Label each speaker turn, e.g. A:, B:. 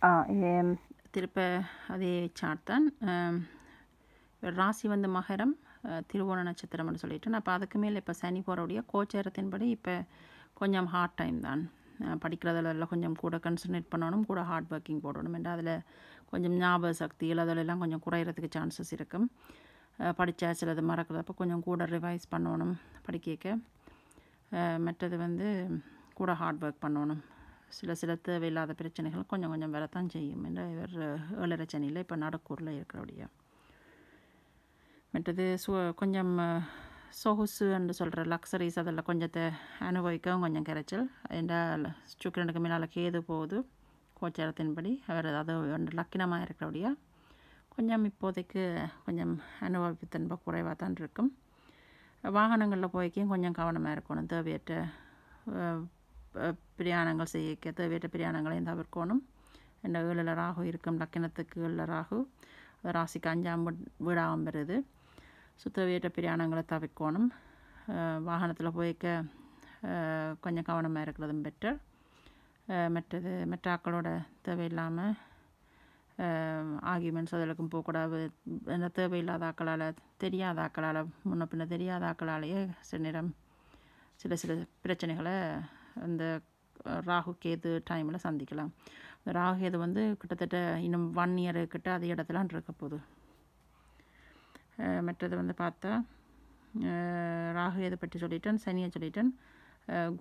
A: ஆ ஏம்,
B: திருப்ப அதே சார்ட் தான் ஆம், ராசி வந்து மகரம் அஹ், திருவோண நட்சத்திரம்னு சொல்லிட்டு அப்போ அதுக்கு மேலே இப்போ சனி போகிறவுடைய கோச்சாரத்தின்படி இப்போ கொஞ்சம் ஹார்ட் டைம் தான் அஹ், படிக்கிறதுல எல்லாம் கொஞ்சம் கூட கன்சன்ட்ரேட் பண்ணணும் கூட ஹார்ட் ஒர்க்கிங் போடணும் என்ற அதில் கொஞ்சம் ஞாபக சக்திகள் அதிலெல்லாம் கொஞ்சம் குறையிறதுக்கு சான்சஸ் இருக்கும் படித்தா சிலது மறக்கிறப்ப கொஞ்சம் கூட ரிவைஸ் பண்ணணும் படிக்க அஹ், மற்றது வந்து கூட ஹார்ட் ஒர்க் பண்ணணும் சில சில தேவையில்லாத பிரச்சனைகள் கொஞ்சம் கொஞ்சம் வரத்தான் செய்யும் என்ற இவர் ஏழரை சனியில் இப்போ நடக்கூரில் இருக்கிறபடியா மற்றது சு கொஞ்சம் அஹ், சொகுசு என்று சொல்கிற லக்ஸரிஸ் அதில் கொஞ்சத்தை அனுபவிக்கவும் கொஞ்சம் கரைச்சல் என்றால் சுக்கிரனுக்கு மேலால் கேது போகுது கோச்சாரத்தின்படி அவர் அது ஒன்று லக்கினமாக இருக்கிறபடியா கொஞ்சம் இப்போதைக்கு கொஞ்சம் அனுபவித்தன்ப குறைவாக தான் இருக்கும் வாகனங்களில் போய்க்கும் கொஞ்சம் கவனமாக இருக்கணும் தேவையற்ற அஹ், அஹ், பிரயாணங்கள் செய்ய தேவையற்ற பிரயாணங்களையும் தவிர்க்கணும் இந்த ஏழில் ராகு இருக்கும் லக்கினத்துக்கு ஏழில் ராகு அது ராசிக்கு அஞ்சாம் வீட்- வீடாகவும் வருது ஸோ தேவையற்ற பிரயாணங்களை தவிர்க்கணும் வாகனத்தில் போய்க்க அஹ், கொஞ்சம் கவனமாக இருக்கிறதும் பெட்டர் மற்றது மற்ற ஆக்களோட தேவையில்லாமல் ஆர்கியூமெண்ட்ஸ் அதிலுக்கும் போகக்கூடாது என்ன தேவையில்லாத ஆக்களால் தெரியாத ஆக்களால் முன்ன பின்ன தெரியாத ஆக்களாலேயே சில நேரம் சில சில பிரச்சனைகளை அந்த அஹ், ராகு கேது டைமில் சந்திக்கலாம் இந்த ராகு கேது வந்து கிட்டத்தட்ட இன்னும் ஒன் இயர் கிட்ட அதே இடத்துல இருக்க போகுது அஹ், மற்றது வந்து பார்த்தா அஹ், ராகு எதை பற்றி சொல்லிட்டேன் சனியை சொல்லிட்டேன் அஹ்,